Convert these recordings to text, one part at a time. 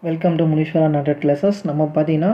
welcome to Muneeswara நட்டட் classes நம்ம பார்த்தீங்கன்னா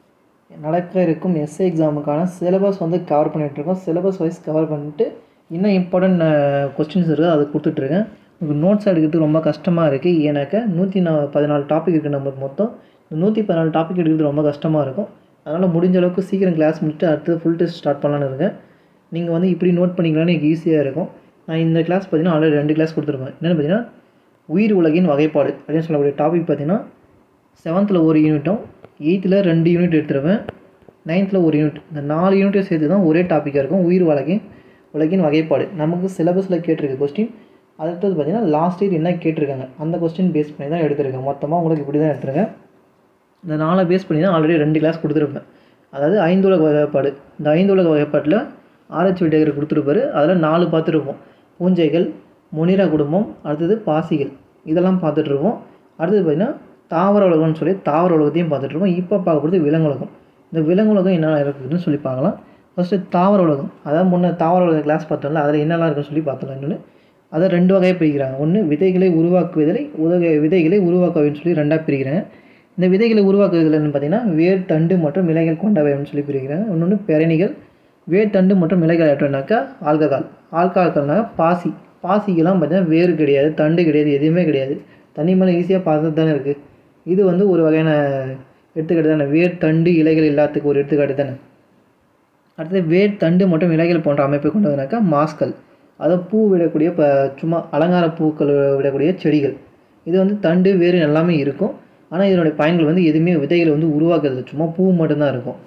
நடக்க இருக்கும் எஸ்ஏ எக்ஸாமுக்கான சிலபஸ் வந்து கவர் பண்ணிகிட்ருக்கோம் சிலபஸ் வைஸ் கவர் பண்ணிட்டு இன்னும் இம்பார்ட்டன்ட் கொஸ்டின்ஸ் இருக்குது அதை கொடுத்துட்ருக்கேன் உங்களுக்கு நோட்ஸ் எடுக்கிறதுக்கு ரொம்ப கஷ்டமாக இருக்குது ஏன்னாக்கா நூற்றி நா பதினாலு டாபிக் இருக்குது நம்மளுக்கு மொத்தம் இந்த நூற்றி பதினாலு டாபிக் எடுக்கிறது ரொம்ப கஷ்டமாக இருக்கும் அதனால் முடிஞ்ச அளவுக்கு சீக்கிரம் கிளாஸ் முடிச்சுட்டு அடுத்து ஃபுல் டெஸ்ட் ஸ்டார்ட் பண்ணலான்னு இருக்கேன் நீங்கள் வந்து இப்படி நோட் பண்ணிக்கலாம்னு எனக்கு ஈஸியாக இருக்கும் நான் இந்த கிளாஸ் பார்த்தீங்கன்னா ஆல்ரெடி ரெண்டு கிளாஸ் கொடுத்துருப்பேன் என்னென்னு பார்த்தீங்கன்னா உயிர் உலகின் வகைப்பாடு அப்படின்னு சொல்லக்கூடிய டாபிக் பார்த்தீங்கன்னா செவன்த்தில் ஒரு யூனிட்டும் எயித்தில் ரெண்டு யூனிட் எடுத்துருவேன் நைன்த்தில் ஒரு யூனிட் இந்த நாலு யூனிட்டையும் சேர்த்து தான் ஒரே டாப்பிக்காக இருக்கும் உயிர் உலகின் உலகின் வகைப்பாடு நமக்கு சிலபஸில் கேட்டிருக்க கொஸ்டின் அடுத்தது பார்த்தீங்கன்னா லாஸ்ட் இயர் என்ன கேட்டிருக்காங்க அந்த கொஸ்டின் பேஸ் பண்ணி தான் எடுத்திருக்கேன் மொத்தமாக உங்களுக்கு இப்படி தான் எடுத்திருக்கேன் இந்த நாளை பேஸ் பண்ணி தான் ஆல்ரெடி ரெண்டு கிளாஸ் கொடுத்துருப்பேன் அதாவது ஐந்துலக வகைப்பாடு இந்த ஐந்துலக வகைப்பாட்டில் ஆராய்ச்சி விடேகர் கொடுத்துருப்பாரு அதில் நாலு பார்த்துருப்போம் பூஞ்சைகள் முனிரா குடும்பம் அடுத்தது பாசிகள் இதெல்லாம் பார்த்துட்ருப்போம் அடுத்தது பார்த்திங்கன்னா தாவர உலகம்னு சொல்லி தாவர உலகத்தையும் பார்த்துட்ருப்போம் இப்போ பார்க்க போகிறது விலங்குலகம் இந்த விலங்குலகம் என்னென்ன இருக்குதுன்னு சொல்லி பார்க்கலாம் ஃபஸ்ட்டு தாவர உலகம் அதாவது முன்ன தாவர உலக கிளாஸ் பார்த்தோம்ல அதில் என்னெல்லாம் இருக்குன்னு சொல்லி பார்த்தலாம் இன்னொன்று அதை ரெண்டு வகையாக பிரிக்கிறாங்க ஒன்று விதைகளை உருவாக்குவதில் உதக விதைகளை உருவாக்குவதுன்னு சொல்லி ரெண்டாக பிரிக்கிறாங்க இந்த விதைகளை உருவாக்குவதில்னு பார்த்தீங்கன்னா வேர் தண்டு மற்றும் இலைகள் கொண்டவை அப்படின்னு சொல்லி பிரிக்கிறாங்க இன்னொன்று பெரணிகள் வேர் தண்டு மற்றும் இலைகள் ஏற்றனாக்கா ஆல்கஹால் ஆல்கஹால்னாக்கா பாசி பாசிக்கெல்லாம் பார்த்தீங்கன்னா வேறு கிடையாது தண்டு கிடையாது எதுவுமே கிடையாது தண்ணி மேலே ஈஸியாக பார்த்துட்டு தானே இருக்குது இது வந்து ஒரு வகையான எடுத்துக்காட்டு தானே வேர் தண்டு இலைகள் எல்லாத்துக்கும் ஒரு எடுத்துக்காட்டு தானே அடுத்தது வேர் தண்டு மற்றும் இலைகள் போன்ற அமைப்பை கொண்டதுனாக்கா மாஸ்கள் அதாவது பூ விடக்கூடிய இப்போ சும்மா அலங்கார பூக்கள் விடக்கூடிய செடிகள் இது வந்து தண்டு வேறு எல்லாமே இருக்கும் ஆனால் இதனுடைய பயன்கள் வந்து எதுவுமே விதைகளை வந்து உருவாக்குறது சும்மா பூ மட்டும்தான் இருக்கும்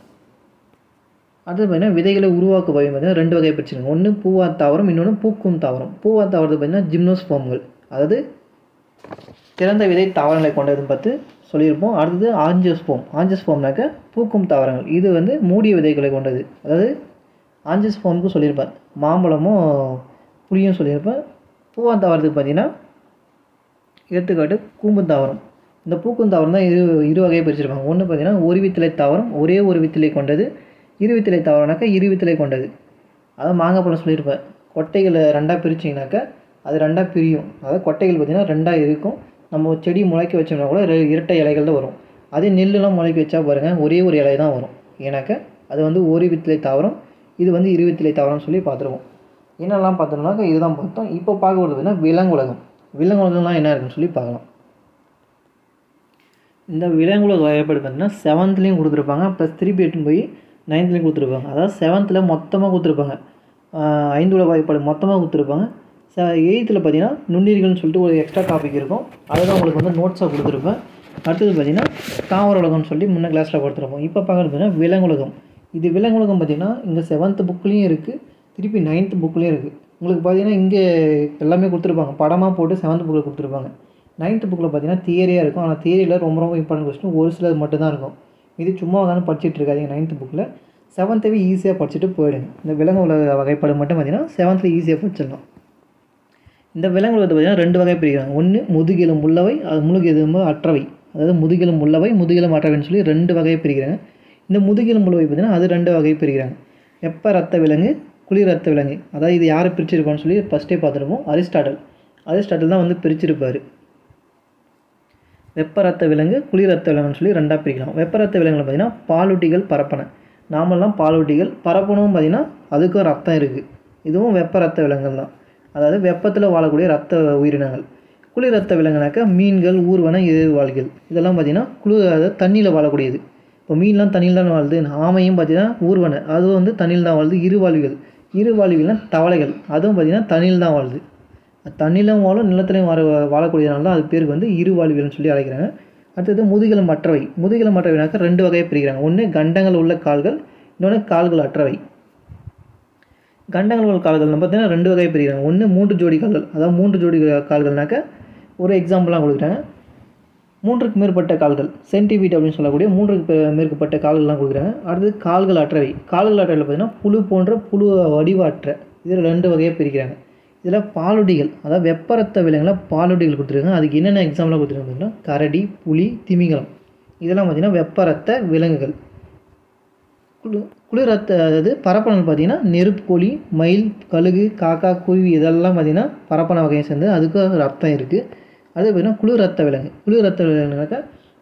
அடுத்து பார்த்தீங்கன்னா விதைகளை உருவாக்க பயம் பார்த்தீங்கன்னா ரெண்டு வகை பிரிச்சிருங்க ஒன்று பூவா தாவரம் இன்னொன்று பூக்கும் தாவரம் பூவா தாவரத்தை பார்த்தீங்கன்னா ஜிம்னோஸ்போம்கள் அதாவது திறந்த விதை தாவரங்களை கொண்டதுன்னு பார்த்து சொல்லியிருப்போம் அடுத்தது ஆஞ்சஸ்போம் ஆஞ்சஸ்போம்னாக்க பூக்கும் தாவரங்கள் இது வந்து மூடிய விதைகளை கொண்டது அதாவது ஆஞ்சஸ்போமுக்கு சொல்லியிருப்பேன் மாம்பழமும் புளியும் சொல்லியிருப்பேன் பூவா தாவரத்துக்கு பார்த்தீங்கன்னா எடுத்துக்காட்டு கூம்பு தாவரம் இந்த பூக்கும் தாவரம் தான் இரு இரு வகையை பிரிச்சிருப்பாங்க ஒன்று பார்த்தீங்கன்னா ஒரு வித்திலை தாவரம் ஒரே ஒரு வித்திலை கொண்டது இரு வித்திலை தாவரம்னாக்கா இரு வித்திலை கொண்டது அதாவது மாங்காய் பழம் சொல்லியிருப்பேன் கொட்டைகளை ரெண்டாக பிரிச்சிங்கனாக்கா அது ரெண்டாக பிரியும் அதாவது கொட்டைகள் பார்த்திங்கன்னா ரெண்டாக இருக்கும் நம்ம செடி முளைக்க வச்சோம்னா கூட ரெ- இரட்டை இலைகள் தான் வரும் அதே நெல்லுலாம் முளைக்க வச்சா பாருங்கள் ஒரே ஒரு இலை தான் வரும் ஏன்னாக்கா அது வந்து ஒரு வித்திலை தாவரம் இது வந்து இரு வித்திலை தாவரம்னு சொல்லி பார்த்துருவோம் என்னெல்லாம் பார்த்தோம்னாக்கா இதுதான் பார்த்தோம் இப்போ பார்க்க போகிறது பார்த்தீங்கன்னா விலங்குலகம் விலங்குலகம்லாம் என்ன இருக்குன்னு சொல்லி பார்க்கலாம் இந்த விலங்குலக வகைப்பாடு பார்த்தீங்கன்னா செவன்த்லேயும் கொடுத்துருப்பாங்க ப்ளஸ் திருப்பி எட்டுன்னு போய் நைன்த்லேயும் கொடுத்துருப்பாங்க அதாவது செவன்த்தில் மொத்தமாக கொடுத்துருப்பாங்க ஆஹ் ஐந்து உலக வகைப்பாடு மொத்தமாக கொடுத்துருப்பாங்க ச எயித்தில் பார்த்தீங்கன்னா நுண்ணுயிர்கள்னு சொல்லிட்டு ஒரு எக்ஸ்ட்ரா டாபிக் இருக்கும் அதை தான் உங்களுக்கு வந்து நோட்ஸாக கொடுத்துருப்பேன் அடுத்தது பார்த்தீங்கன்னா தாவர உலகம்னு சொல்லி முன்ன கிளாஸில் கொடுத்துருப்போம் இப்போ பார்க்குறது பார்த்தீங்கன்னா விலங்குலகம் இது விலங்குலகம் பார்த்தீங்கன்னா இங்கே செவன்த் புக்லேயும் இருக்குது திருப்பி நைன்த் புக்லேயும் இருக்குது உங்களுக்கு பார்த்தீங்கன்னா இங்கே எல்லாமே கொடுத்துருப்பாங்க படமாக போட்டு செவன்த் புக்கில் கொடுத்துருப்பாங்க நைன்த் புக்கில் பார்த்தீங்கன்னா தியரியாக இருக்கும் ஆனால் தியரியில் ரொம்ப ரொம்ப இம்பார்ட்டன்ட் கொஸ்டின் ஒரு சிலது மட்டும்தான் இருக்கும் இது சும்மா உட்காந்து படிச்சுட்டு இருக்காதீங்க நைன்த் புக்கில் செவன்த்தவே ஈஸியாக படிச்சுட்டு போயிடுங்க இந்த விலங்கு உலக வகைப்பாடு மட்டும் பார்த்தீங்கன்னா செவன்த்தில் ஈஸியாக படிச்சிடலாம் இந்த விலங்கு உலகத்தை பார்த்தீங்கன்னா ரெண்டு வகை பிரிக்கிறாங்க ஒன்று முதுகெலும் உள்ளவை அது முழுகெலும்பு அற்றவை அதாவது முதுகெலும் உள்ளவை முதுகெலும் அற்றவைன்னு சொல்லி ரெண்டு வகையை பிரிக்கிறாங்க இந்த முதுகெலும் உள்ளவை பார்த்தீங்கன்னா அது ரெண்டு வகையை பிரிக்கிறாங்க வெப்ப ரத்த விலங்கு குளிர் ரத்த விலங்கு அதாவது இது யார் பிரிச்சிருப்பான்னு சொல்லி ஃபஸ்ட்டே பார்த்துருப்போம் அரிஸ்டாட்டல் அரிஸ்டாட்டல் தான் வந்து பிரிச்சிருப்பார் வெப்ப ரத்த விலங்கு குளிர் ரத்த விலங்குன்னு சொல்லி ரெண்டாக பிரிக்கலாம் வெப்ப ரத்த விலங்குல பார்த்தீங்கன்னா பாலூட்டிகள் பரப்பன நாமெல்லாம் பாலூட்டிகள் பரப்பணும் பார்த்தீங்கன்னா அதுக்கும் ரத்தம் இருக்குது இதுவும் வெப்ப ரத்த விலங்குகள் தான் அதாவது வெப்பத்தில் வாழக்கூடிய ரத்த உயிரினங்கள் குளிர் ரத்த விலங்குனாக்கா மீன்கள் ஊர்வன எதிர்வாழ்கள் இதெல்லாம் பார்த்தீங்கன்னா குளிர் அதாவது தண்ணியில் வாழக்கூடியது இப்போ மீன்லாம் தண்ணியில் தான் வாழுது ஆமையும் பார்த்தீங்கன்னா ஊர்வன அதுவும் வந்து தண்ணியில் தான் வாழுது இருவாழ்விகள் இருவாழ்விகள்னா தவளைகள் அதுவும் பார்த்தீங்கன்னா தண்ணியில் தான் வாழுது தண்ணிலும் வாழும் நிலத்திலையும் வாழ வாழக்கூடியதுனால தான் அது பேருக்கு வந்து இருவாழ்விகள்னு சொல்லி அழைக்கிறாங்க அடுத்தது முதுகெலும் மற்றவை முதுகெலும் மற்றவைனாக்கா ரெண்டு வகையை பிரிக்கிறாங்க ஒன்று கண்டங்கள் உள்ள கால்கள் இன்னொன்று கால்கள் அற்றவை கண்டங்கள் உள்ள கால்கள் பார்த்தீங்கன்னா ரெண்டு வகையை பிரிக்கிறாங்க ஒன்று மூன்று ஜோடி கால்கள் அதாவது மூன்று ஜோடி கால்கள்னாக்க ஒரு எக்ஸாம்பிளாக கொடுக்குறாங்க மூன்றுக்கு மேற்பட்ட கால்கள் சென்டிமீட்டர் அப்படின்னு சொல்லக்கூடிய மூன்றுக்கு பே- மேற்பட்ட கால்கள்லாம் கொடுக்குறாங்க அடுத்தது கால்கள் அற்றவை கால்கள் அற்றவையில் பார்த்தீங்கன்னா புழு போன்ற புழு வடிவற்ற இதில் ரெண்டு வகையாக பிரிக்கிறாங்க இதில் பாலுடிகள் அதாவது வெப்பரத்த விலங்குல பாலுடிகள் கொடுத்துருக்காங்க அதுக்கு என்னென்ன எக்ஸாம்பிளாக கொடுத்துருக்காங்க பார்த்தீங்கன்னா கரடி புலி திமிங்கலம் இதெல்லாம் பார்த்தீங்கன்னா வெப்பரத்த விலங்குகள் குளு குளிர் ரத்த அதாவது பரப்பனல் பார்த்தீங்கன்னா நெருப்புக்கோழி மயில் கழுகு காக்கா குருவி இதெல்லாம் பார்த்தீங்கன்னா பரப்பன வகையை சேர்ந்து அதுக்கு ரத்தம் இருக்குது அது பார்த்தீங்கன்னா குளிர் ரத்த விலங்கு குளிர் ரத்த விலங்குனாக்கா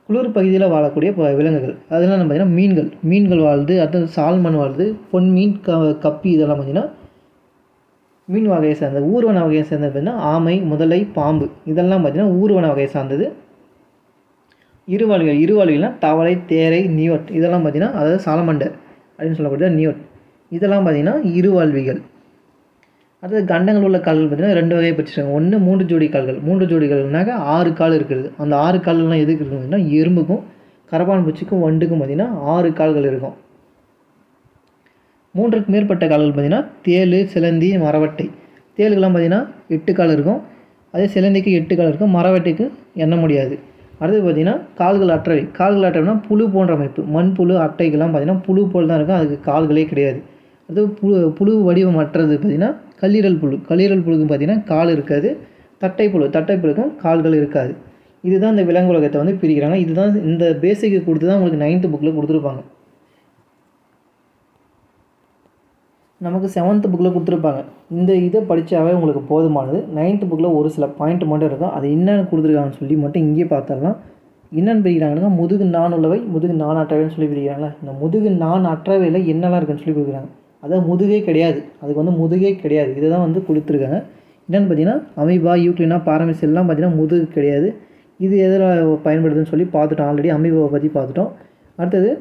குளிர் பகுதியில் வாழக்கூடிய ப- விலங்குகள் அதெல்லாம் நம்ம பார்த்தீங்கன்னா மீன்கள் மீன்கள் வாழுது அடுத்தது சால்மன் வாழுது பொன் மீன் க கப்பி இதெல்லாம் பார்த்தீங்கன்னா மீன் வகையை சேர்ந்த ஊர்வன வகையை சேர்ந்தது பார்த்தீங்கன்னா ஆமை முதலை பாம்பு இதெல்லாம் பார்த்தீங்கன்னா ஊர்வன வகையை சார்ந்தது இருவாளிகள் இருவாளிகள்னா தவளை தேரை நியோட் இதெல்லாம் பார்த்தீங்கன்னா அதாவது சாலமண்டர் அப்படின்னு சொல்லக்கூடிய நியோட் இதெல்லாம் பார்த்தீங்கன்னா இருவாழ்விகள் அடுத்தது கண்டங்கள் உள்ள கால்கள் பார்த்தீங்கன்னா ரெண்டு வகையை பிரிச்சிருக்காங்க ஒன்று மூன்று ஜோடி கால்கள் மூன்று ஜோடிகள்னாக்க ஆறு கால் இருக்குது அந்த ஆறு கால்கள்லாம் எதுக்கு இருக்குதுன்னா எறும்புக்கும் கரப்பான் பூச்சிக்கும் வண்டுக்கும் பார்த்தீங்கன்னா ஆறு கால்கள் இருக்கும் மூன்றுக்கு மேற்பட்ட கால்கள் பார்த்தீங்கன்னா தேள் சிலந்தி மரவட்டை தேளுக்கெல்லாம் பார்த்தீங்கன்னா எட்டு கால் இருக்கும் அதே சிலந்திக்கு எட்டு கால் இருக்கும் மரவட்டைக்கு எண்ண முடியாது அடுத்தது பார்த்தீங்கன்னா கால்கள் அற்றவை கால்கள் அற்றவைனா புழு போன்ற அமைப்பு மண் புழு அட்டைக்கெல்லாம் பார்த்தீங்கன்னா புழு போல் தான் இருக்கும் அதுக்கு கால்களே கிடையாது அது புழு புழு வடிவம் அற்றது பார்த்தீங்கன்னா கல்லீரல் புழு கல்லீரல் புழுக்கு பார்த்தீங்கன்னா கால் இருக்காது தட்டை புழு தட்டை புழுக்கும் கால்கள் இருக்காது இதுதான் இந்த விலங்கு உலகத்தை வந்து பிரிக்கிறாங்க இதுதான் இந்த பேசிக்கு கொடுத்து தான் உங்களுக்கு நைன்த்து புக்கில் கொடுத்துருப்பாங்க நமக்கு செவன்த் புக்கில் கொடுத்துருப்பாங்க இந்த இதை படித்தாவே உங்களுக்கு போதுமானது நைன்த் புக்கில் ஒரு சில பாயிண்ட் மட்டும் இருக்கும் அது என்னென்னு கொடுத்துருக்காங்கன்னு சொல்லி மட்டும் இங்கேயே பார்த்துடலாம் என்னென்னு பிரிக்கிறாங்கன்னா முதுகு நான் உள்ளவை முதுகு நான் அற்றவைன்னு சொல்லி பிரிக்கிறாங்களா இந்த முதுகு நான் அற்றவையில் என்னெல்லாம் இருக்குன்னு சொல்லி கொடுக்குறாங்க அதான் முதுகே கிடையாது அதுக்கு வந்து முதுகே கிடையாது இதை தான் வந்து கொடுத்துருக்காங்க என்னென்னு பார்த்தீங்கன்னா அமீபா யூக்ளினா பாரமிஸ் எல்லாம் பார்த்தீங்கன்னா முதுகு கிடையாது இது எதில் பயன்படுதுன்னு சொல்லி பார்த்துட்டோம் ஆல்ரெடி அமீபாவை பற்றி பார்த்துட்டோம் அடுத்தது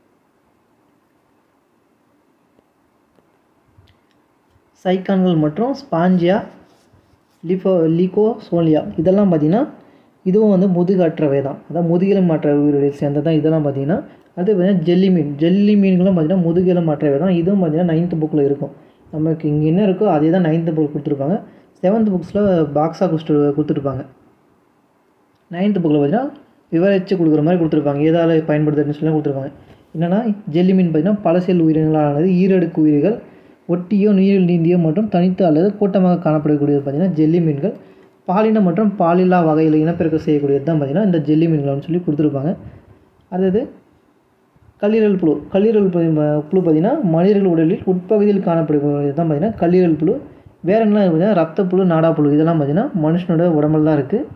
சைக்கான்கள் மற்றும் ஸ்பாஞ்சியா லிஃபோ லிகோசோலியா இதெல்லாம் பார்த்திங்கன்னா இதுவும் வந்து முதுகு அற்றவை தான் அதான் முதுகிலும் அற்ற உயிரிழை சேர்ந்தது தான் இதெல்லாம் பார்த்தீங்கன்னா அடுத்து பார்த்தீங்கன்னா ஜெல்லி மீன் ஜெல்லி மீன்களும் பார்த்தீங்கன்னா முதுகிலும் அற்றவை தான் இதுவும் பார்த்தீங்கன்னா நைன்த்து புக்கில் இருக்கும் நமக்கு இங்கே என்ன இருக்கோ அதே தான் நைன்த்து புக் கொடுத்துருப்பாங்க செவன்த் புக்ஸில் பாக்ஸாக கொடுத்துட்டு கொடுத்துருப்பாங்க நைன்த்து புக்கில் பார்த்தீங்கன்னா விவரித்து கொடுக்குற மாதிரி கொடுத்துருப்பாங்க எதால் பயன்படுத்துறதுன்னு சொல்லி கொடுத்துருப்பாங்க என்னென்னா ஜெல்லி மீன் பார்த்தீங்கன்னா பல செல் உயிரினங்களானது ஈரடுக்கு உயிரிகள் ஒட்டியோ நீரில் நீந்தியோ மற்றும் தனித்து அல்லது கூட்டமாக காணப்படக்கூடியது பார்த்தீங்கன்னா ஜெல்லி மீன்கள் பாலின மற்றும் பாலில்லா வகையில் இனப்பெருக்கம் செய்யக்கூடியது தான் பார்த்தீங்கன்னா இந்த ஜெல்லி மீன்கள்னு சொல்லி கொடுத்துருப்பாங்க அடுத்தது கல்லீரல் புழு கல்லீரல் புழு ம- புழு பார்த்தீங்கன்னா மனிதர்கள் உடலில் உட்பகுதியில் காணப்படக்கூடியது தான் பார்த்தீங்கன்னா கல்லீரல் புழு வேற என்ன பார்த்தீங்கன்னா ரத்தப்புழு நாடாப்புழு இதெல்லாம் பார்த்தீங்கன்னா மனுஷனோட உடம்புல தான் இருக்குது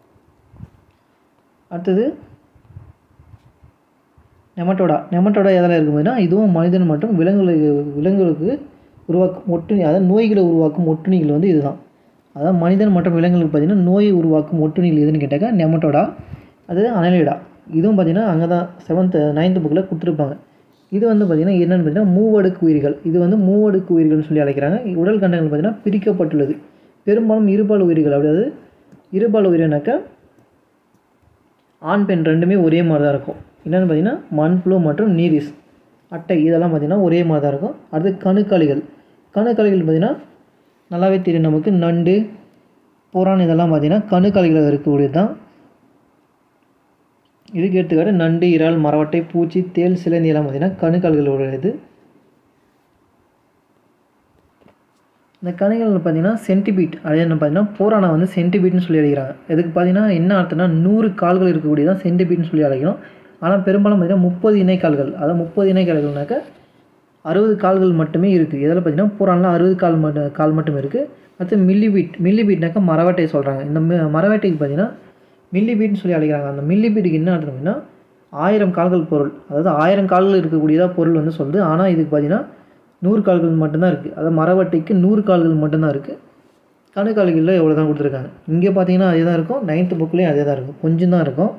அடுத்தது நெமட்டோடா நெமட்டோடா எதில் இருக்கும்போதுனா இதுவும் மனிதன் மற்றும் விலங்குகளுக்கு விலங்குகளுக்கு உருவாக்கும் ஒட்டுணி அதாவது நோய்களை உருவாக்கும் ஒட்டுணிகள் வந்து இதுதான் அதாவது மனிதன் மற்றும் விலங்குகளுக்கு பார்த்தீங்கன்னா நோயை உருவாக்கும் ஒட்டுணிகள் எதுன்னு கேட்டாக்கா நெமட்டோடா அது அனலிடா இதுவும் பார்த்தீங்கன்னா அங்கே தான் செவன்த்து நைன்த்து புக்கில் கொடுத்துருப்பாங்க இது வந்து பார்த்திங்கன்னா என்னென்னு பார்த்தீங்கன்னா மூவடுக்கு உயிர்கள் இது வந்து மூவடுக்கு உயிர்கள்னு சொல்லி அழைக்கிறாங்க உடல் கண்டங்கள் பார்த்திங்கன்னா பிரிக்கப்பட்டுள்ளது பெரும்பாலும் இருபால் உயிர்கள் அதாவது இருபால் உயிரினாக்கா ஆண் பெண் ரெண்டுமே ஒரே மாதிரி தான் இருக்கும் என்னென்னு பார்த்தீங்கன்னா மண்புழு மற்றும் நீரிஸ் அட்டை இதெல்லாம் பார்த்தீங்கன்னா ஒரே மாதிரி தான் இருக்கும் அடுத்து கணுக்காளிகள் கணுக்காளிகள் பார்த்தீங்கன்னா நல்லாவே தெரியும் நமக்கு நண்டு புறான் இதெல்லாம் பார்த்தீங்கன்னா கணுக்காளிகள் இருக்கக்கூடியது தான் இதுக்கு எடுத்துக்காட்டு நண்டு இறால் மரவட்டை பூச்சி தேள் சிலந்தி எல்லாம் பார்த்தீங்கன்னா கணுக்கால்களுடையது இந்த கணைகள் பார்த்தீங்கன்னா சென்டிபீட் அது என்ன பார்த்தீங்கன்னா போரானா வந்து சென்டிபீட்னு சொல்லி அழைக்கிறாங்க இதுக்கு பார்த்தீங்கன்னா என்ன அர்த்தம்னா நூறு கால்கள் இருக்கக்கூடியதான் சென்டிபீட்னு சொல்லி அழைக்கணும் ஆனால் பெரும்பாலும் பார்த்தீங்கன்னா முப்பது இணைக்கால்கள் அதாவது முப்பது இணைக்கால்கள்னாக்க அறுபது கால்கள் மட்டுமே இருக்குது இதில் பார்த்தீங்கன்னா பூரானில் அறுபது கால் மட்டும் கால் மட்டும் இருக்குது அடுத்து மில்லி பீட் மில்லி பீட்னாக்கா மரவட்டை சொல்கிறாங்க இந்த மி- மரவட்டைக்கு பார்த்தீங்கன்னா மில்லி பீட்னு சொல்லி அழைக்கிறாங்க அந்த மில்லி பீட்டுக்கு என்ன அர்த்தம் அப்படின்னா ஆயிரம் கால்கள் பொருள் அதாவது ஆயிரம் கால்கள் இருக்கக்கூடியதா பொருள் வந்து சொல்லுது ஆனால் இதுக்கு பார்த்தீங்கன்னா நூறு கால்கள் மட்டும்தான் இருக்குது அதாவது மரவட்டைக்கு நூறு கால்கள் மட்டும்தான் இருக்குது கணுக்காலிகளில் எவ்வளோ தான் கொடுத்துருக்காங்க இங்கே பார்த்தீங்கன்னா அதே தான் இருக்கும் நைன்த்து புக்லேயும் அதே தான் இருக்கும் கொஞ்சம் தான் இருக்கும்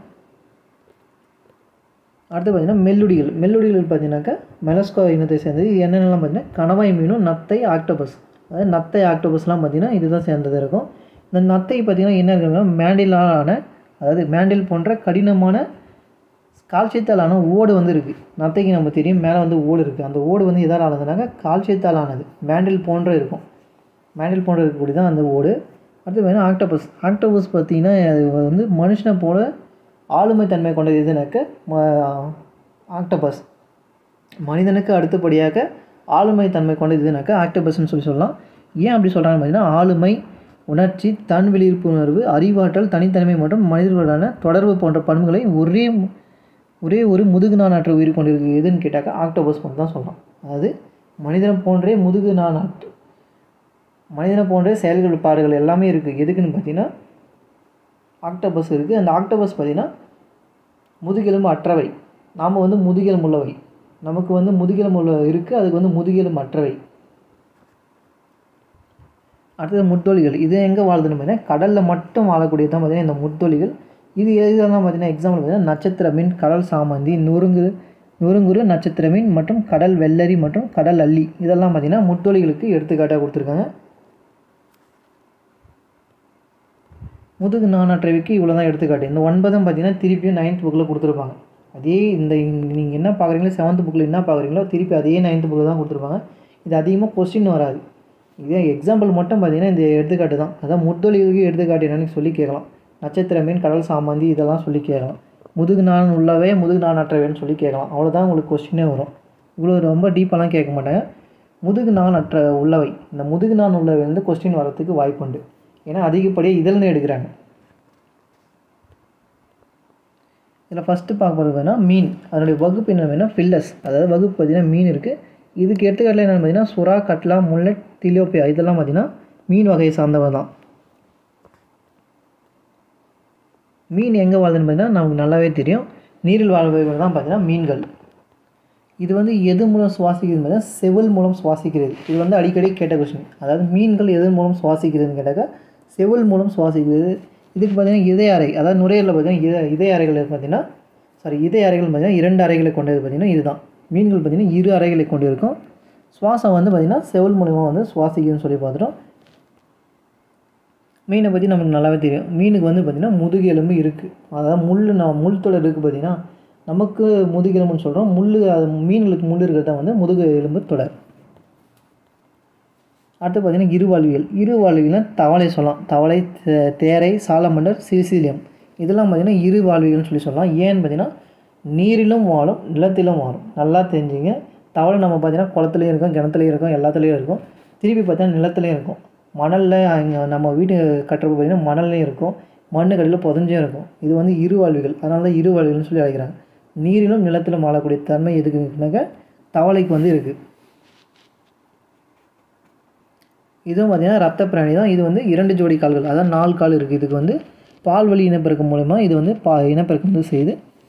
அடுத்து பார்த்தீங்கன்னா மெல்லுடிகள் மெல்லுடிகள் பார்த்தீங்கன்னாக்கா மெலஸ்கோ இனத்தை சேர்ந்தது இது என்னென்னலாம் பார்த்தீங்கன்னா கணவாய் மீனும் நத்தை ஆக்டோபஸ் அதாவது நத்தை ஆக்டோபஸ்லாம் பார்த்தீங்கன்னா இதுதான் சேர்ந்தது இருக்கும் இந்த நத்தை பார்த்தீங்கன்னா என்ன இருக்குன்னா மேண்டிலான அதாவது மேண்டில் போன்ற கடினமான கால்சியத்தாலான ஓடு வந்து இருக்குது நத்தைக்கு நம்ம தெரியும் மேலே வந்து ஓடு இருக்குது அந்த ஓடு வந்து எதால் ஆனதுனாக்க கால்சியத்தால் ஆனது மேண்டில் போன்ற இருக்கும் மேண்டில் போன்ற இருக்கக்கூடிய தான் அந்த ஓடு அடுத்து பார்த்தீங்கன்னா ஆக்டோபஸ் ஆக்டோபஸ் பார்த்தீங்கன்னா அது வந்து மனுஷனை போல ஆளுமை தன்மை கொண்டது எதுனாக்க ம- ஆக்டோபஸ் மனிதனுக்கு அடுத்தபடியாக ஆளுமை தன்மை கொண்டது எதுனாக்கா ஆக்டோபஸ்ன்னு சொல்லி சொல்லலாம் ஏன் அப்படி சொல்கிறாங்க பார்த்தீங்கன்னா ஆளுமை உணர்ச்சி தன் விழிப்புணர்வு அறிவாற்றல் தனித்தன்மை மற்றும் மனிதர்களுடனான தொடர்பு போன்ற பண்புகளை ஒரே மு- ஒரே ஒரு முதுகு நாணாற்ற உயிர் கொண்டிருக்கு எதுன்னு கேட்டாக்கா ஆக்டோபஸ் மட்டும் தான் சொல்லலாம் அதாவது மனிதனை போன்றே முதுகு நாணாற்று மனிதனை போன்றே செயல்கள் பாடுகள் எல்லாமே இருக்குது எதுக்குன்னு பார்த்தீங்கன்னா ஆக்டோபஸ் இருக்குது அந்த ஆக்டோபஸ் பார்த்தீங்கன்னா முதுகெலும்பு அற்றவை நாம் வந்து முதுகெலும்பு உள்ளவை நமக்கு வந்து முதுகெலும்பு உள்ள இருக்குது அதுக்கு வந்து முதுகெலும்பு அற்றவை அடுத்தது முத்தொலிகள் இது எங்கே வாழுதுன்னு பார்த்தீங்கன்னா கடலில் மட்டும் வாழக்கூடியது தான் பார்த்தீங்கன்னா இந்த முத்தொலிகள் இது எதுலாம் பார்த்தீங்கன்னா எக்ஸாம்பிள் பார்த்தீங்கன்னா நட்சத்திர மீன் கடல் சாமந்தி நுறுங்கு நுறுங்குறு நட்சத்திர மீன் மற்றும் கடல் வெள்ளரி மற்றும் கடல் அல்லி இதெல்லாம் பார்த்தீங்கன்னா முத்தொலிகளுக்கு எடுத்துக்காட்டாக கொடுத்துருக்காங்க முதுகு நாணற்றவைக்கு இவ்வளோ தான் எடுத்துக்காட்டு இந்த ஒன்பதும் பார்த்தீங்கன்னா திருப்பியும் நைன்த் புக்கில் கொடுத்துருப்பாங்க அதே இந்த நீங்கள் என்ன பார்க்குறீங்களோ செவன்த் புக்கில் என்ன பார்க்குறீங்களோ திருப்பி அதே நைன்த் புக்கில் தான் கொடுத்துருப்பாங்க இது அதிகமாக கொஸ்டின் வராது இதே எக்ஸாம்பிள் மட்டும் பார்த்தீங்கன்னா இந்த எடுத்துக்காட்டு தான் அதான் முத்தொலிவுக்கு எடுத்துக்காட்டு என்னன்னு சொல்லி கேட்கலாம் நட்சத்திர மீன் கடல் சாமந்தி இதெல்லாம் சொல்லி கேட்கலாம் முதுகு நான் உள்ளவே முதுகு நான் அற்றவேன்னு சொல்லி கேட்கலாம் அவ்வளோதான் உங்களுக்கு கொஸ்டினே வரும் இவ்வளோ ரொம்ப டீப்பெல்லாம் கேட்க மாட்டாங்க முதுகு நான் அற்ற உள்ளவை இந்த முதுகு நான் உள்ளவை வந்து கொஸ்டின் வரத்துக்கு வாய்ப்புண்டு ஏன்னா அதிகப்படியாக இதழ்னு எடுக்கிறாங்க இதில் ஃபஸ்ட்டு பார்க்க போகிறது வேணால் மீன் அதனுடைய வகுப்பு என்ன வேணால் ஃபில்லஸ் அதாவது வகுப்பு பார்த்தீங்கன்னா மீன் இருக்குது இதுக்கு எடுத்துக்காட்டில் என்னென்னு பார்த்தீங்கன்னா சுறா கட்லா முல்லட் திலியோப்பியா இதெல்லாம் பார்த்தீங்கன்னா மீன் வகையை சார்ந்தவை தான் மீன் எங்கே வாழுதுன்னு பார்த்தீங்கன்னா நமக்கு நல்லாவே தெரியும் நீரில் வாழ்பவர்கள் தான் பார்த்தீங்கன்னா மீன்கள் இது வந்து எது மூலம் சுவாசிக்கிறது பார்த்தீங்கன்னா செவில் மூலம் சுவாசிக்கிறது இது வந்து அடிக்கடி கேட்ட கொஸ்டின் அதாவது மீன்கள் எது மூலம் சுவாசிக்கிறதுன்னு கேட்டாக்கா செவில் மூலம் சுவாசிக்கிறது இதுக்கு பார்த்தீங்கன்னா இதய அறை அதாவது நுரையீரலில் பார்த்தீங்கன்னா இத இதய அறைகள் பார்த்தீங்கன்னா சாரி இதய அறைகள் பார்த்தீங்கன்னா இரண்டு அறைகளை கொண்டது பார்த்தீங்கன்னா இதுதான் மீன்கள் பார்த்தீங்கன்னா இரு அறைகளை கொண்டு இருக்கும் சுவாசம் வந்து பார்த்திங்கன்னா செவில் மூலிமா வந்து சுவாசிக்குதுன்னு சொல்லி பார்த்துட்டோம் மீனை பற்றி நமக்கு நல்லாவே தெரியும் மீனுக்கு வந்து பார்த்திங்கன்னா முதுகு எலும்பு இருக்குது அதாவது முள் நம்ம முள் தொடர் இருக்குது பார்த்திங்கன்னா நமக்கு முதுகு எலும்புன்னு சொல்கிறோம் முள் அது மீன்களுக்கு முள் இருக்கிறது தான் வந்து முதுகு எலும்பு தொடர் அடுத்து பார்த்திங்கன்னா இருவாழ்வியல் இருவாழ்வியல்னால் தவளை சொல்லலாம் தவளை தே- தேரை சாலமண்டர் சிசிலியம் இதெல்லாம் பார்த்திங்கன்னா இரு வாழ்வியல்னு சொல்லி சொல்லலாம் ஏன்னு பார்த்தீங்கன்னா நீரிலும் வாழும் நிலத்திலும் வாழும் நல்லா தெரிஞ்சுங்க தவளை நம்ம பார்த்தீங்கன்னா குளத்துலையும் இருக்கும் கிணத்துலையும் இருக்கும் எல்லாத்துலேயும் இருக்கும் திருப்பி பார்த்தீங்கன்னா நிலத்துலையும் இருக்கும் மணலில் அங்கே நம்ம வீடு கட்டுறப்ப பார்த்தீங்கன்னா மணல்லையும் இருக்கும் மண்ணு கடையில் புதஞ்சும் இருக்கும் இது வந்து இருவாழ்விகள் அதனால தான் இருவாழ்விகள்னு சொல்லி அழைக்கிறாங்க நீரிலும் நிலத்திலும் வாழக்கூடிய தன்மை எதுக்குனாக்க தவளைக்கு வந்து இருக்குது இதுவும் பார்த்தீங்கன்னா ரத்த பிராணி தான் இது வந்து இரண்டு ஜோடி கால்கள் அதாவது நாலு கால் இருக்குது இதுக்கு வந்து பால்வழி இனப்பெருக்கம் மூலமா இது வந்து பா இனப்பெருக்கம் வந்து செய்யுது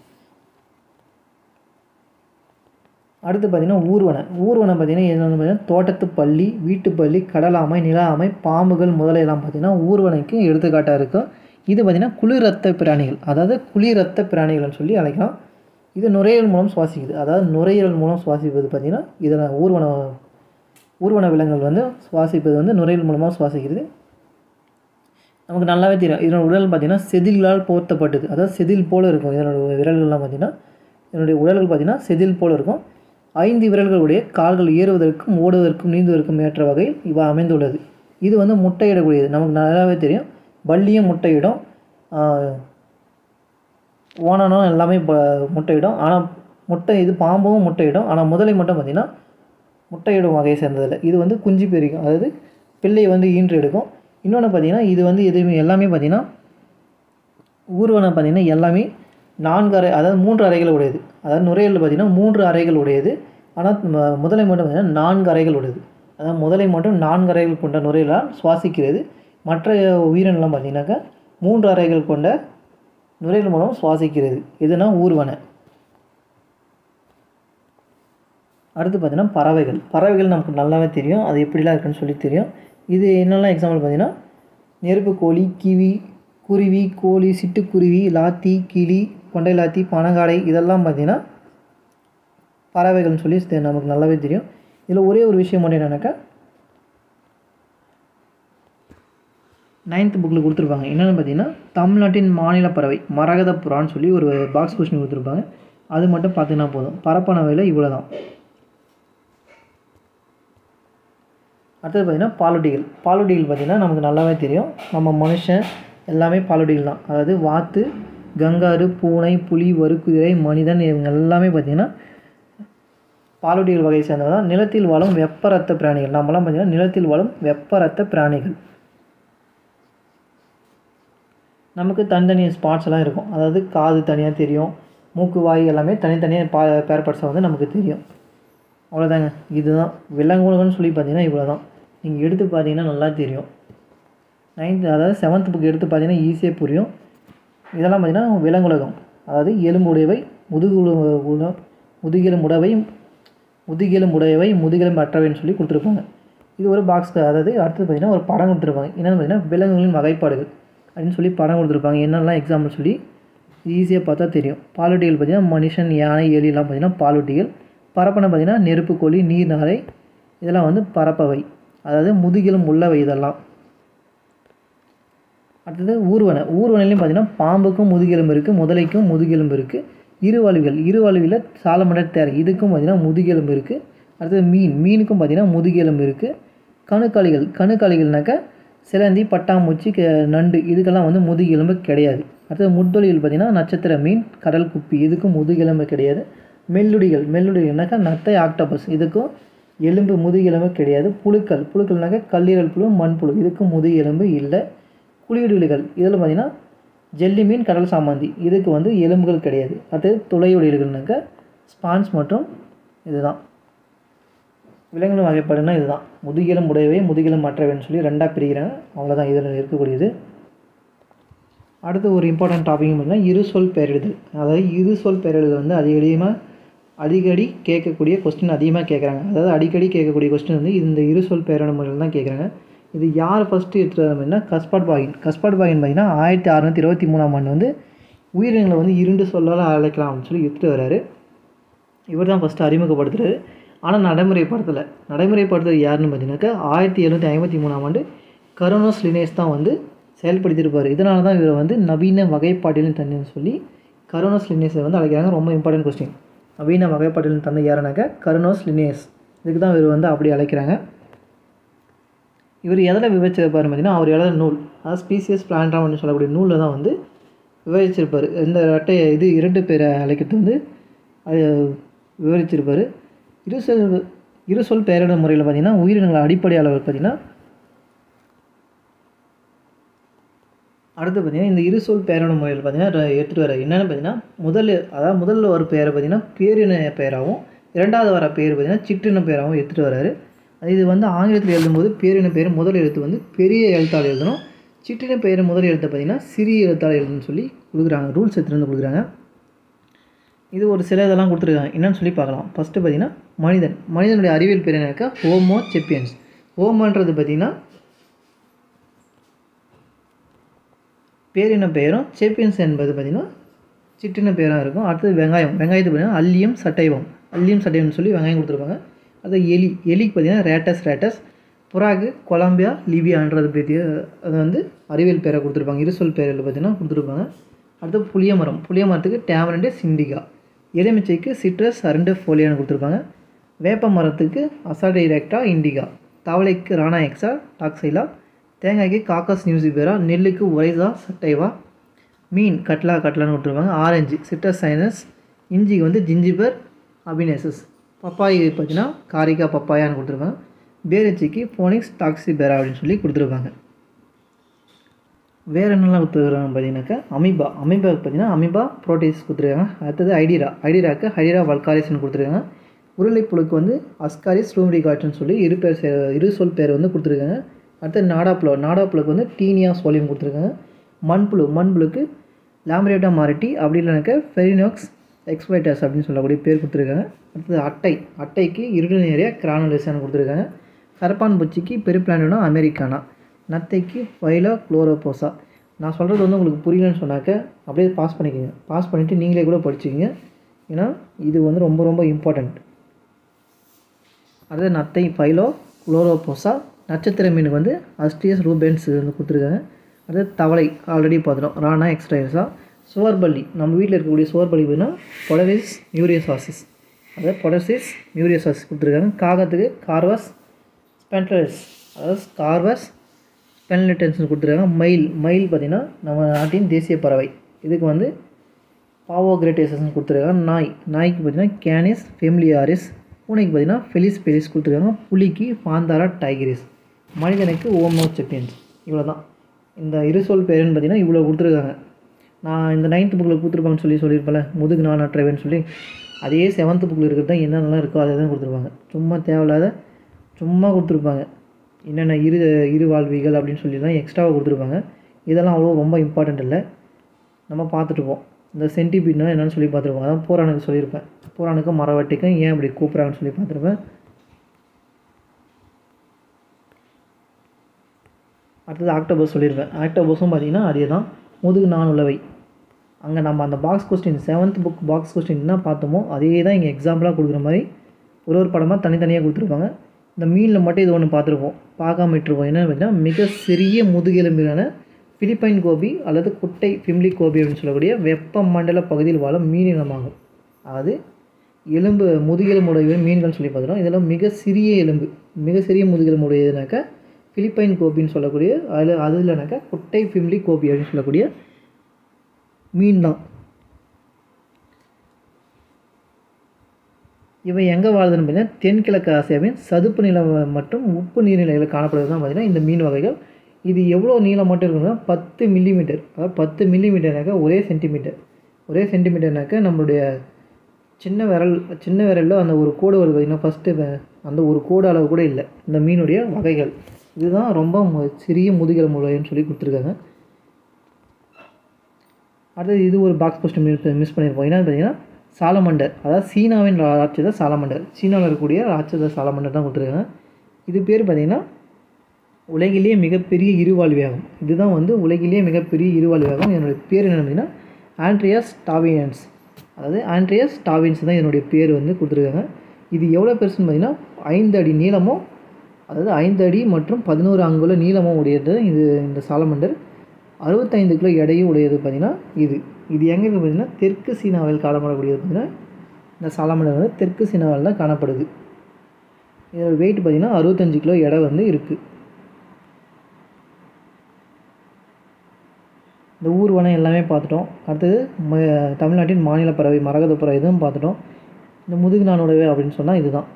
அடுத்து பார்த்தீங்கன்னா ஊர்வனை ஊர்வனை பார்த்தீங்கன்னா என்னென்னு பார்த்தீங்கன்னா தோட்டத்து பள்ளி வீட்டு பள்ளி கடலாமை நில ஆமை பாம்புகள் முதலையெல்லாம் பார்த்தீங்கன்னா ஊர்வனைக்கு எடுத்துக்காட்டாக இருக்கும் இது பார்த்தீங்கன்னா குளிர் ரத்த பிராணிகள் அதாவது குளிர் ரத்த பிராணிகள்னு சொல்லி அழைக்கலாம் இது நுரையீரல் மூலம் சுவாசிக்குது அதாவது நுரையீரல் மூலம் சுவாசிப்பது பார்த்தீங்கன்னா இதில் ஊர்வன ஊர்வன விலங்குகள் வந்து சுவாசிப்பது வந்து நுரையீரல் மூலமாக சுவாசிக்கிறது நமக்கு நல்லாவே தெரியும் இதனோட உடல் பார்த்திங்கன்னா செதில்களால் போர்த்தப்பட்டது அதாவது செதில் போல் இருக்கும் இதனோட விரல்கள்லாம் பார்த்திங்கன்னா இதனுடைய உடல்கள் பார்த்திங்கன்னா செதில் போல் இருக்கும் ஐந்து விரல்களுடைய கால்கள் ஏறுவதற்கும் ஓடுவதற்கும் நீந்துவதற்கும் ஏற்ற வகையில் இவ அமைந்துள்ளது இது வந்து முட்டையிடக்கூடியது நமக்கு நல்லாவே தெரியும் பல்லியும் முட்டையிடும் ஆஹ், ஓணனும் எல்லாமே ப முட்டையிடும் ஆனால் முட்டை இது பாம்பும் முட்டையிடும் ஆனால் முதலை மட்டும் பார்த்திங்கன்னா முட்டையிடும் வகையை சேர்ந்ததில்லை இது வந்து குஞ்சு பெரிக்கும் அதாவது பிள்ளையை வந்து ஈன்று எடுக்கும் இன்னொன்று பார்த்தீங்கன்னா இது வந்து எதுவுமே எல்லாமே பார்த்தீங்கன்னா ஊர்வனம் பார்த்தீங்கன்னா எல்லாமே நான்கு அறை அதாவது மூன்று அறைகள் உடையது அதாவது நுரையீரல் பார்த்தீங்கன்னா மூன்று அறைகள் உடையது ஆனால் ம- முதலை மட்டும் பார்த்தீங்கன்னா நான்கு அறைகள் உடையது அதாவது முதலை மட்டும் நான்கு அறைகள் கொண்ட நுரையீரலால் சுவாசிக்கிறது மற்ற உயிரினம்லாம் பார்த்தீங்கன்னாக்கா மூன்று அறைகள் கொண்ட நுரையீரல் மூலம் சுவாசிக்கிறது இதுனா ஊர்வனை அடுத்து பார்த்தீங்கன்னா பறவைகள் பறவைகள் நமக்கு நல்லாவே தெரியும் அது எப்படிலாம் இருக்குன்னு சொல்லி தெரியும் இது என்னெல்லாம் எக்ஸாம்பிள் பார்த்தீங்கன்னா நெருப்பு கோழி கிவி குருவி கோழி சிட்டுக்குருவி லாத்தி கிளி கொண்டை லாத்தி பனங்காடை இதெல்லாம் பார்த்தீங்கன்னா பறவைகள்னு சொல்லி தெ- நமக்கு நல்லாவே தெரியும் இதில் ஒரே ஒரு விஷயம் மட்டும் என்னன்னாக்கா நைன்த் புக்கில் கொடுத்துருப்பாங்க என்னென்னு பார்த்தீங்கன்னா தமிழ்நாட்டின் மாநில பறவை மரகத புறான்னு சொல்லி ஒரு பாக்ஸ் கொஸ்டின் கொடுத்துருப்பாங்க அது மட்டும் பார்த்தீங்கன்னா போதும் பரப்பனவையில் இவ்வளோ தான் அடுத்தது பார்த்திங்கன்னா பாலூட்டிகள் பாலூட்டிகள் பார்த்திங்கன்னா நமக்கு நல்லாவே தெரியும் நம்ம மனுஷன் எல்லாமே பாலூட்டிகள் தான் அதாவது வாத்து கங்காரு பூனை புலி வறுக்குதிரை மனிதன் இவங்க எல்லாமே பார்த்திங்கன்னா பாலூட்டிகள் வகையை சேர்ந்தவங்க தான் நிலத்தில் வாழும் வெப்ப ரத்த பிராணிகள் நம்மலாம் பார்த்திங்கன்னா நிலத்தில் வாழும் வெப்ப ரத்த பிராணிகள் நமக்கு தனித்தனி ஸ்பாட்ஸ் எல்லாம் இருக்கும் அதாவது காது தனியாக தெரியும் மூக்கு வாய் எல்லாமே தனித்தனியாக பா பேர்பட்ஸை வந்து நமக்கு தெரியும் அவ்வளோதாங்க இதுதான் விலங்குகள்னு சொல்லி பார்த்தீங்கன்னா இவ்வளோ தான் நீங்கள் எடுத்து பார்த்தீங்கன்னா நல்லா தெரியும் நைன்த் அதாவது செவன்த் புக் எடுத்து பார்த்தீங்கன்னா ஈஸியாக புரியும் இதெல்லாம் பார்த்தீங்கன்னா விலங்குலகம் அதாவது எலும்புடையவை முதுகுல உல- முதுகெலும்புடவை முதுகெலும்புடையவை முதுகெலும்பு அற்றவைன்னு சொல்லி கொடுத்துருப்பாங்க இது ஒரு பாக்ஸ் அதாவது அடுத்து பார்த்தீங்கன்னா ஒரு படம் கொடுத்துருப்பாங்க என்னென்னு பார்த்தீங்கன்னா விலங்குகளின் வகைப்பாடுகள் அப்படின்னு சொல்லி படம் கொடுத்துருப்பாங்க என்னெல்லாம் எக்ஸாம்பிள் சொல்லி ஈஸியாக பார்த்தா தெரியும் பாலூட்டிகள் பார்த்தீங்கன்னா மனுஷன் யானை எலிலாம் பார்த்தீங்கன்னா பாலூட்டிகள் பரப்பனை பார்த்தீங்கன்னா நெருப்பு கோழி நீர்நாரை இதெல்லாம் வந்து பரப்பவை அதாவது முதுகெலும் உள்ளவை இதெல்லாம் அடுத்தது ஊர்வனை ஊர்வனையிலையும் பார்த்தீங்கன்னா பாம்புக்கும் முதுகெலும்பு இருக்குது முதலைக்கும் முதுகெலும்பு இருக்குது இருவாழ்விகள் இருவாழ்வியில் சாலமண்டர் தேரை இதுக்கும் பார்த்தீங்கன்னா முதுகெலும்பு இருக்குது அடுத்தது மீன் மீனுக்கும் பார்த்தீங்கன்னா முதுகெலும்பு இருக்குது கணுக்காளிகள் கணுக்காளிகள்னாக்கா சிலந்தி பட்டாம்பூச்சி க- நண்டு இதுக்கெல்லாம் வந்து முதுகெலும்பு கிடையாது அடுத்தது முத்தொலிகள் பார்த்தீங்கன்னா நட்சத்திர மீன் கடல் குப்பி இதுக்கும் முதுகெலும்பு கிடையாது மெல்லுடிகள் மெல்லுடிகள்னாக்கா நத்தை ஆக்டோபஸ் இதுக்கும் எலும்பு முதுகெலும்பு கிடையாது புழுக்கள் புழுக்கள்னாக்கா கல்லீரல் புழு மண்புழு இதுக்கும் முதுகெலும்பு இல்லை குளியுடலிகள் இதில் பார்த்தீங்கன்னா ஜெல்லி மீன் கடல் சாமாந்தி இதுக்கு வந்து எலும்புகள் கிடையாது அடுத்தது துளையுடலிகள்னாக்கா ஸ்பான்ஸ் மற்றும் இதுதான் விலங்குகள் வகைப்பாடுனா இதுதான் முதுகெலும் உடையவை முதுகெலும் மற்றவைன்னு சொல்லி ரெண்டாக பிரிக்கிறாங்க அவ்வளோதான் இதில் இருக்கக்கூடியது அடுத்து ஒரு இம்பார்ட்டன்ட் டாபிக் பார்த்தீங்கன்னா இரு சொல் பெயரிடுதல் அதாவது இரு சொல் பெயரிடுதல் வந்து அதிகமாக அடிக்கடி கேட்கக்கூடிய கொஸ்டின் அதிகமாக கேட்குறாங்க அதாவது அடிக்கடி கேட்கக்கூடிய கொஸ்டின் வந்து இந்த இரு சொல் பெயரிடும் முறையில் தான் கேட்குறாங்க இது யார் ஃபஸ்ட்டு எடுத்துகிட்டு வர அப்படின்னா கஸ்பாட் பாகின் கஸ்பாட் பாகின் பார்த்தீங்கன்னா ஆயிரத்தி அறநூற்றி இருபத்தி மூணாம் ஆண்டு வந்து உயிரினங்களை வந்து இரண்டு சொல்லால் அழைக்கலாம் அப்படின்னு சொல்லி எடுத்துகிட்டு வராரு இவர் தான் ஃபஸ்ட்டு அறிமுகப்படுத்துறாரு ஆனால் நடைமுறைப்படுத்தலை நடைமுறைப்படுத்துறது யாருன்னு பார்த்தீங்கன்னாக்கா ஆயிரத்தி எழுநூற்றி ஐம்பத்தி மூணாம் ஆண்டு கரோனோஸ் லினேஸ் தான் வந்து செயல்படுத்தியிருப்பார் இதனால தான் இவரை வந்து நவீன வகைப்பாட்டியலின் தந்தைன்னு சொல்லி கரோனோஸ் லினேஸை வந்து அழைக்கிறாங்க ரொம்ப இம்பார்ட்டன்ட் கொஸ்டின் நவீன வகைப்பாட்டியலின் தந்தை யாருனாக்கா கரோனோஸ் லினேஸ் இதுக்கு தான் இவர் வந்து அப்படி அழைக்கிறாங்க இவர் எதில் விவரிச்சிருப்பார் பார்த்தீங்கன்னா அவர் எழுத நூல் அதாவது ஸ்பீசியஸ் பிளான்ட்ராம்னு சொல்லக்கூடிய நூலில் தான் வந்து விவரிச்சிருப்பார் இந்த ரெட்டை இது இரண்டு பேரை அழைக்கிறது வந்து அஹ், விவரிச்சிருப்பார் இரு சொல் இரு சொல் பெயரிடும் முறையில் பார்த்தீங்கன்னா உயிரினங்கள் அடிப்படை அளவு பார்த்தீங்கன்னா அடுத்து பார்த்தீங்கன்னா இந்த இரு சொல் பெயரிடும் முறையில் பார்த்தீங்கன்னா எடுத்துகிட்டு வர என்னென்னு பார்த்தீங்கன்னா முதல் அதாவது முதல்ல ஒரு பெயரை பார்த்தீங்கன்னா பேரின பெயராகவும் இரண்டாவது வர பெயர் பார்த்தீங்கன்னா சிற்றின பெயராகவும் எடுத்துகிட்டு வராரு அது இது வந்து ஆங்கிலத்தில் எழுதும்போது பேரின பெயர் முதல் எழுத்து வந்து பெரிய எழுத்தால் எழுதணும் சிற்றின பெயர் முதல் எழுத்தை பார்த்தீங்கன்னா சிறிய எழுத்தால் எழுதணும்னு சொல்லி கொடுக்குறாங்க ரூல்ஸ் எடுத்துகிட்டு வந்து கொடுக்குறாங்க இது ஒரு சில இதெல்லாம் கொடுத்துருக்காங்க என்னன்னு சொல்லி பார்க்கலாம் ஃபஸ்ட்டு பார்த்தீங்கன்னா மனிதன் மனிதனுடைய அறிவியல் பேர் என்னக்கா ஹோமோ செப்பியன்ஸ் ஹோமோன்றது பார்த்தீங்கன்னா பேரின பெயரும் சேப்பியன்ஸ் என்பது பார்த்திங்கன்னா சிற்றின பெயராக இருக்கும் அடுத்தது வெங்காயம் வெங்காயத்துக்கு பார்த்தீங்கன்னா அல்லியம் சட்டைவம் அல்லியம் சட்டைவம்னு சொல்லி வெங்காயம் கொடுத்துருப்பாங்க அது எலி எலிக்கு பார்த்தீங்கன்னா ரேட்டஸ் ரேட்டஸ் புறாக்கு கொலம்பியா லிபியான்றது பற்றிய அது வந்து அறிவியல் பேரை கொடுத்துருப்பாங்க இருசொல் பேரில் பார்த்தீங்கன்னா கொடுத்துருப்பாங்க அடுத்து புளிய மரம் புளிய மரத்துக்கு டேமரண்டு சிண்டிகா எலுமிச்சைக்கு சிட்ரஸ் அரண்டு ஃபோலியான்னு கொடுத்துருப்பாங்க வேப்ப மரத்துக்கு அசாடைரெக்டா இண்டிகா தவளைக்கு ராணா எக்ஸா டாக்ஸைலா தேங்காய்க்கு காக்கஸ் நியூசிபேரா நெல்லுக்கு ஒரைசா சட்டைவா மீன் கட்லா கட்லான்னு கொடுத்துருப்பாங்க ஆரஞ்சு சிட்ரஸ் சைனஸ் இஞ்சிக்கு வந்து ஜிஞ்சிபர் அபினேசஸ் பப்பாய் பார்த்தீங்கன்னா காரிக்கா பப்பாயான்னு கொடுத்துருப்பாங்க பேரச்சிக்கு ஃபோனிக்ஸ் டாக்ஸிபேரா அப்படின்னு சொல்லி கொடுத்துருப்பாங்க வேறு என்னெல்லாம் கொடுத்துருக்காங்க பார்த்தீங்கன்னாக்கா அமீபா அமீபாவுக்கு பார்த்தீங்கன்னா அமீபா ப்ரோட்டீஸ் கொடுத்துருக்காங்க அடுத்தது ஐடிரா ஐடிராக்கு ஹைடிரா வல்காரிஸ்னு கொடுத்துருக்காங்க உருளைப்புழுக்கு வந்து அஸ்காரிஸ் ரூம்ரிகாட்னு சொல்லி இரு பேர் சே இரு சொல் பேர் வந்து கொடுத்துருக்காங்க அடுத்து நாடாப்புழு நாடாப்புழுக்கு வந்து டீனியா சோலியம் கொடுத்துருக்காங்க மண்புழு மண்புழுக்கு லாம்ரேட்டா மாரிட்டி அப்படி இல்லைனாக்கா ஃபெரினோக்ஸ் எக்ஸ்பைட்டர்ஸ் அப்படின்னு சொல்லக்கூடிய பேர் கொடுத்துருக்காங்க அடுத்தது அட்டை அட்டைக்கு இருடு நேரியா கிரானுலேஷன் கொடுத்துருக்காங்க கரப்பான் பூச்சிக்கு பெருப்பிளானா அமெரிக்கானா நத்தைக்கு ஃபைலா குளோரோபோசா நான் சொல்கிறது வந்து உங்களுக்கு புரியலன்னு சொன்னாக்க அப்படியே பாஸ் பண்ணிக்கோங்க பாஸ் பண்ணிவிட்டு நீங்களே கூட படிச்சுக்கிங்க ஏன்னா இது வந்து ரொம்ப ரொம்ப இம்பார்ட்டண்ட் அடுத்து நத்தை ஃபைலோ குளோரோபோசா நட்சத்திர மீனுக்கு வந்து அஸ்டியஸ் ரூபென்ஸ் வந்து கொடுத்துருக்காங்க அடுத்து தவளை ஆல்ரெடி பார்த்துட்டோம் ராணா எக்ஸ்ட்ராயஸா சுவர்பள்ளி நம்ம வீட்டில் இருக்கக்கூடிய சுவர்பள்ளி பார்த்தீங்கன்னா பொடரிஸ் மியூரியசாசிஸ் அதாவது பொடசிஸ் மியூரியசாசிஸ் கொடுத்துருக்காங்க காகத்துக்கு கார்வஸ் ஸ்பென்டர்ஸ் அதாவது கார்வஸ் ஸ்பென்லிட்டன்ஸ் கொடுத்துருக்காங்க மயில் மயில் பார்த்திங்கன்னா நம்ம நாட்டின் தேசிய பறவை இதுக்கு வந்து பாவோகிரேட்டேசன் கொடுத்துருக்காங்க நாய் நாய்க்கு பார்த்தீங்கன்னா கேனிஸ் ஃபெமிலியாரிஸ் பூனைக்கு பார்த்தீங்கன்னா ஃபெலிஸ் பெலிஸ் கொடுத்துருக்காங்க புலிக்கு பாந்தாரா டைகரிஸ் மனிதனுக்கு ஓமோ செப்பியன்ஸ் இவ்வளோ தான் இந்த இருசொல் பேருன்னு பார்த்தீங்கன்னா இவ்வளோ கொடுத்துருக்காங்க நான் இந்த நைன்த் புக்கில் கொடுத்துருப்பாங்கன்னு சொல்லி சொல்லியிருப்பேன்ல முதுகு நானற்றவன் சொல்லி அதே செவன்த் புக்கில் இருக்கிறது தான் என்னென்னலாம் இருக்கோ அதை தான் கொடுத்துருப்பாங்க சும்மா தேவையில்லாத சும்மா கொடுத்துருப்பாங்க என்னென்ன இரு இரு வாழ்விகள் அப்படின்னு சொல்லி தான் எக்ஸ்ட்ராவாக கொடுத்துருப்பாங்க இதெல்லாம் அவ்வளோ ரொம்ப இம்பார்ட்டண்ட் இல்லை நம்ம பார்த்துட்டுப்போம் இந்த சென்டிபீட்னா என்னன்னு சொல்லி பார்த்துருப்போம் அதான் போரானுக்கு சொல்லியிருப்பேன் போரானுக்கும் மரவட்டிக்கும் ஏன் இப்படி கூப்பிட்றாங்கன்னு சொல்லி பார்த்துருப்பேன் அடுத்தது ஆக்டோபஸ் சொல்லியிருப்பேன் ஆக்டோபஸும் பார்த்தீங்கன்னா அதே தான் முதுகு நான் உள்ளவை அங்கே நம்ம அந்த box question seventh book box question என்ன பார்த்தோமோ அதே தான் இங்கே எக்ஸாம்பிளாக கொடுக்குற மாதிரி ஒரு ஒரு படமாக தனித்தனியாக கொடுத்துருப்பாங்க இந்த மீனில் மட்டும் இது ஒன்று பார்த்துருப்போம் பார்க்காம விட்டுருப்போம் என்னென்னு பார்த்தீங்கன்னா மிக சிறிய முதுகெலும்பிலான பிலிப்பைன் கோபி அல்லது குட்டை ஃபிம்லி கோபி அப்படின்னு சொல்லக்கூடிய வெப்பமண்டல பகுதியில் வாழும் மீன் இனமாகும் அதாவது எலும்பு முதுகெலும்புடைய மீன்கள் சொல்லி பார்த்துட்டோம் இதெல்லாம் மிக சிறிய எலும்பு மிக சிறிய முதுகெலும்புடையதுனாக்கா பிலிப்பைன் கோபின்னு சொல்லக்கூடிய அதில் அது இல்லைனாக்கா குட்டை ஃபிம்லி கோபி அப்படின்னு சொல்லக்கூடிய மீன் தான் இவை எங்கே வாழுதுன்னு பார்த்தீங்கன்னா தென்கிழக்கு ஆசியாவின் சதுப்பு நில மற்றும் உப்பு நீர்நிலைகளில் காணப்படுவது தான் பார்த்தீங்கன்னா இந்த மீன் வகைகள் இது எவ்வளோ நீளம் மட்டும் இருக்குன்னா பத்து மில்லிமீட்டர் அதாவது பத்து மில்லிமீட்டர்னாக்கா ஒரே சென்டிமீட்டர் ஒரே சென்டிமீட்டர்னாக்கா நம்மளுடைய சின்ன விரல் சின்ன விரலில் அந்த ஒரு கோடு வருது பார்த்தீங்கன்னா ஃபஸ்ட்டு அந்த ஒரு கோடு அளவு கூட இல்லை இந்த மீனுடைய வகைகள் இதுதான் ரொம்ப மு- சிறிய முதுகெலும்பு வகைன்னு சொல்லி கொடுத்துருக்காங்க அடுத்தது இது ஒரு பாக்ஸ் போஸ்ட் மிஸ் பண்ணியிருப்போம் என்னன்னு பார்த்தீங்கன்னா சாலமண்டர் அதாவது சீனாவின் ரா- ராட்சத சாலமண்டர் சீனாவில் இருக்கக்கூடிய ராட்சத சாலமண்டர் தான் கொடுத்துருக்காங்க இது பேர் பார்த்தீங்கன்னா உலகிலேயே மிகப்பெரிய இருவாழ்வியாகும் இதுதான் வந்து உலகிலேயே மிகப்பெரிய இருவாழ்வியாகும் என்னுடைய பேர் என்ன பார்த்தீங்கன்னா ஆண்ட்ரியாஸ் டாவியன்ஸ் அதாவது ஆண்ட்ரியாஸ் டாவின்ஸ் தான் இதனுடைய பேர் வந்து கொடுத்துருக்காங்க இது எவ்வளோ பெருசுன்னு பார்த்தீங்கன்னா ஐந்து அடி நீளமும் அதாவது ஐந்து அடி மற்றும் பதினோரு அங்குல நீளமும் உடையது இது இந்த சாலமண்டர் அறுபத்தைந்து கிலோ எடையும் உடையது பார்த்தீங்கன்னா இது இது எங்கே இருக்குது பார்த்தீங்கன்னா தெற்கு சீனாவில் காணப்படக்கூடியது பார்த்தீங்கன்னா இந்த சாலமண்டர் வந்து தெற்கு சீனாவில் தான் காணப்படுது இதோட வெயிட் பார்த்தீங்கன்னா அறுபத்தஞ்சு கிலோ எடை வந்து இருக்குது இந்த ஊர்வனம் எல்லாமே பார்த்துட்டோம் அடுத்தது ம தமிழ்நாட்டின் மாநில பறவை மரகத பறவை இதுவும் பார்த்துட்டோம் இந்த முதுகு நானுடவே அப்படின்னு சொன்னால் இதுதான்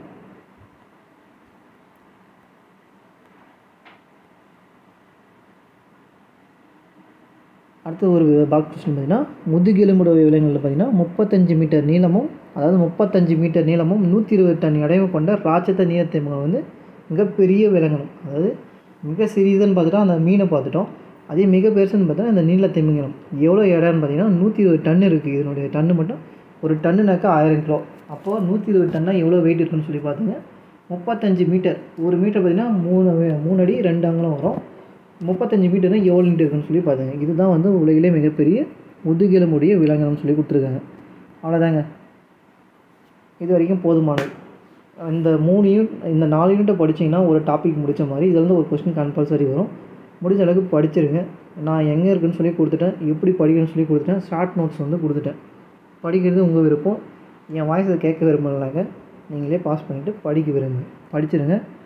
அடுத்து ஒரு பாக்ஸ் கொஸ்டின் பார்த்தீங்கன்னா முதுகெலும்புடைய விலங்குகளில் பார்த்தீங்கன்னா முப்பத்தஞ்சு மீட்டர் நீளமும் அதாவது முப்பத்தஞ்சு மீட்டர் நீளமும் நூற்றி இருபது டன் எடையும் கொண்ட ராட்சத நீரத்திமுகம் வந்து மிகப்பெரிய விலங்கினம் அதாவது மிக சிறியதுன்னு பார்த்துட்டோம் அந்த மீனை பார்த்துட்டோம் அதே மிக பெருசுன்னு பார்த்தா இந்த நீல திமிங்கலம் எவ்வளோ இடம்னு பார்த்தீங்கன்னா நூற்றி இருபது டன் இருக்குது இதனுடைய டன்னு மட்டும் ஒரு டன்னுனாக்கா ஆயிரம் கிலோ அப்போது நூற்றி இருபது டன்னா எவ்வளோ வெயிட் இருக்குன்னு சொல்லி பார்த்தீங்க முப்பத்தஞ்சு மீட்டர் ஒரு மீட்டர் பார்த்தீங்கன்னா மூணு மூணு அடி ரெண்டு அங்குலம் வரும் முப்பத்தஞ்சு மீட்டர்னா எவ்வளோ நீட்டு இருக்குன்னு சொல்லி பார்த்துங்க இதுதான் வந்து உலகிலே மிகப்பெரிய முதுகெலும்புடைய விலங்கினம்னு சொல்லி கொடுத்துருக்காங்க அவ்வளோதாங்க இது வரைக்கும் போதுமானது இந்த மூணு யூனிட் இந்த நாலு யூனிட்டை படிச்சீங்கன்னா ஒரு டாபிக் முடிச்ச மாதிரி இதுல இருந்து ஒரு கொஸ்டின் கம்பல்சரி வரும் முடிஞ்ச அளவுக்கு படிச்சிருங்க நான் எங்கே இருக்குன்னு சொல்லி கொடுத்துட்டேன் எப்படி படிக்கணும்னு சொல்லி கொடுத்துட்டேன் ஷார்ட் நோட்ஸ் வந்து கொடுத்துட்டேன் படிக்கிறது உங்கள் விருப்பம் என் வாய்ஸை கேட்க விரும்பலைனாக்க நீங்களே பாஸ் பண்ணிவிட்டு படிக்க விரும்புங்க படிச்சிருங்க